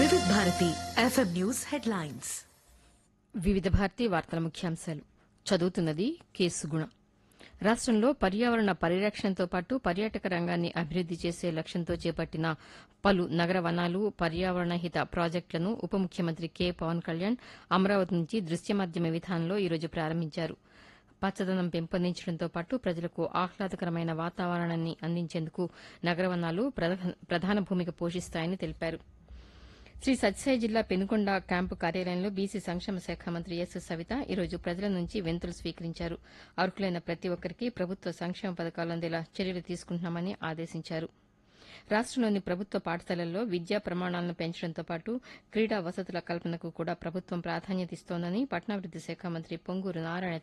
వివిధ Bharati FM news headlines వివిధ భారతీ వార్తల ముఖ్యాంశాలు చదువుతున్నది కేసు గుణ రాష్టంలో పర్యావరణ పరిరక్షణతో పాటు పర్యాటక రంగాన్ని అభివృద్ది చేసే లక్ష్యంతో చేపట్టిన పలు నగర వనాలు పర్యావరణ హిత ప్రాజెక్టులను ఉప ముఖ్యమంత్రి కె పవన్ కళ్యాణ్ అమరావతి నుంచి దృశ్య మాధ్యమ విధానంలో ఈరోజు ప్రారంభించారు పచ్చదనం పెంపొందించడంతో పాటు ప్రజలకు ఆహ్లాదకరమైన వాతావరణాన్ని అందించేందుకు నగరవనాలు ప్రధా- ప్రధాన భూమిక పోషిస్తాయని తెలిపారు శ్రీ సత్యసాయి జిల్లా పెనుకొండ క్యాంపు కార్యాలయంలో బీసీ సంక్షేమ శాఖ మంత్రి ఎస్ సవిత ఈరోజు ప్రజల నుంచి వెంతులు స్వీకరించారు అర్హులైన ప్రతి ఒక్కరికి ప్రభుత్వ సంక్షేమ పథకాలు అందేలా చర్యలు తీసుకుంటున్నామని ఆదేశించారు రాష్టంలోని ప్రభుత్వ పాఠశాలల్లో విద్యా ప్రమాణాలను పెంచడంతో పాటు క్రీడా వసతుల కల్పనకు కూడా ప్రభుత్వం ప్రాధాన్యత ఇస్తోందని పట్టణాభివృద్ది శాఖ మంత్రి పొంగూరు నారాయణ